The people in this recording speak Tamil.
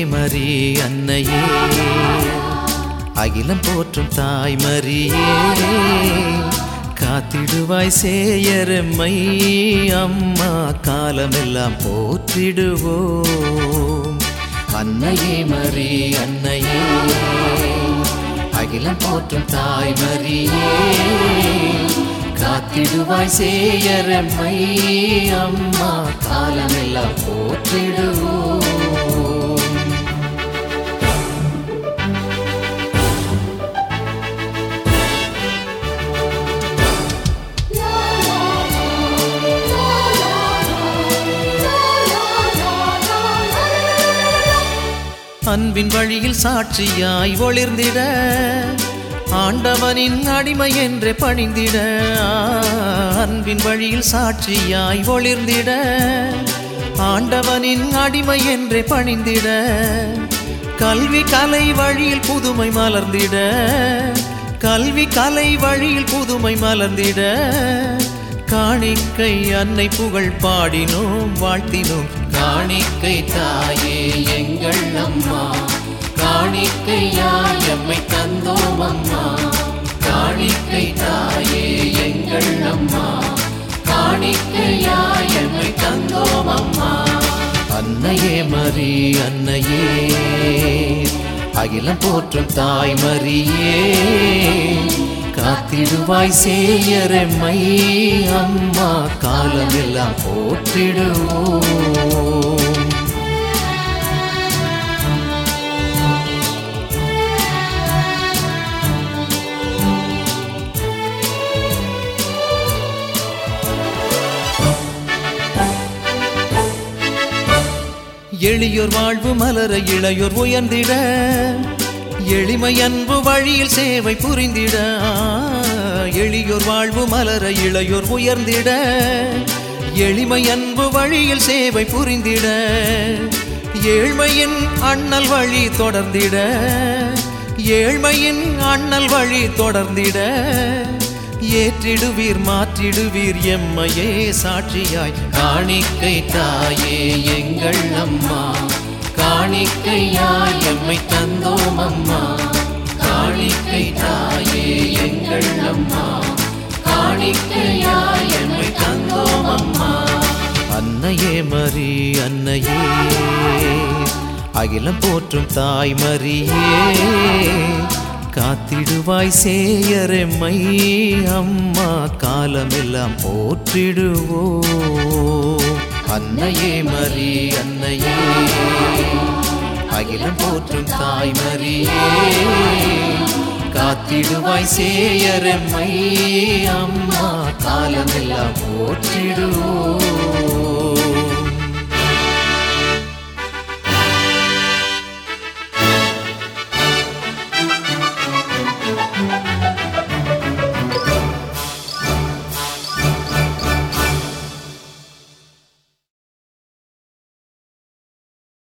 மரி அன்னையே அகிலம் போற்றும் தாய் மரியே காத்திடுவாய் சேயரம்மை அம்மா காலமெல்லாம் போற்றிடுவோம் அன்னையே மரி அன்னையே அகிலம் போற்றும் தாய் மரியே காத்திடுவாய் சேயரம்மை அம்மா காலமெல்லாம் போற்றிடுவோம் அன்பின் வழியில் சாட்சியாய் ஒளிர்ந்திட ஆண்டவனின் அடிமை என்று பணிந்திட அன்பின் வழியில் சாட்சியாய் ஒளிர்ந்திட ஆண்டவனின் அடிமை என்று பணிந்திட கல்வி கலை வழியில் புதுமை மலர்ந்திட கல்வி கலை வழியில் புதுமை மலர்ந்திட காணிக்கை அன்னை புகழ் பாடினோம் வாழ்த்தினோம் காணிக்கை தாயே எங்கள் அம்மா காணிக்கையாய் எம்மை தந்தோம் அம்மா காணிக்கை தாயே எங்கள் அம்மா காணிக்கையாய் எம்மை தந்தோம் அம்மா அன்னையே மரி அன்னையே அகிலம் போற்றும் தாய் மரியே காத்திடுவாய் சேயரெம்மை அம்மா காலமெல்லாம் போற்றிடுவோம் எளியோர் வாழ்வு மலர இளையோர் உயர்ந்திட எளிமை அன்பு வழியில் சேவை புரிந்திட எளியோர் வாழ்வு மலர இளையோர் உயர்ந்திட எளிமை அன்பு வழியில் சேவை புரிந்திட ஏழ்மையின் அண்ணல் வழி தொடர்ந்திட ஏழ்மையின் அண்ணல் வழி தொடர்ந்திட ஏற்றிடுவீர் மாற்றிடுவீர் எம்மையே சாட்சியாய் காணிக்கை தாயே எங்கள் அம்மா காணிக்கையாய் எம்மை தந்தோம் அம்மா காணிக்கை தாயே எங்கள் அம்மா காணிக்கையாய் எம்மை தந்தோம் அம்மா அன்னையே மரி அன்னையே அகிலம் போற்றும் தாய் மரியே காத்திடுவாய் சேயரெம்மை அம்மா காலமெல்லாம் போற்றிடுவோம் அன்னையே மரி அன்னையே அகிலம் போற்றும் தாய் மரியே காத்திடுவாய் சேயரெம்மை அம்மா காலமெல்லாம் போற்றிடுவோம்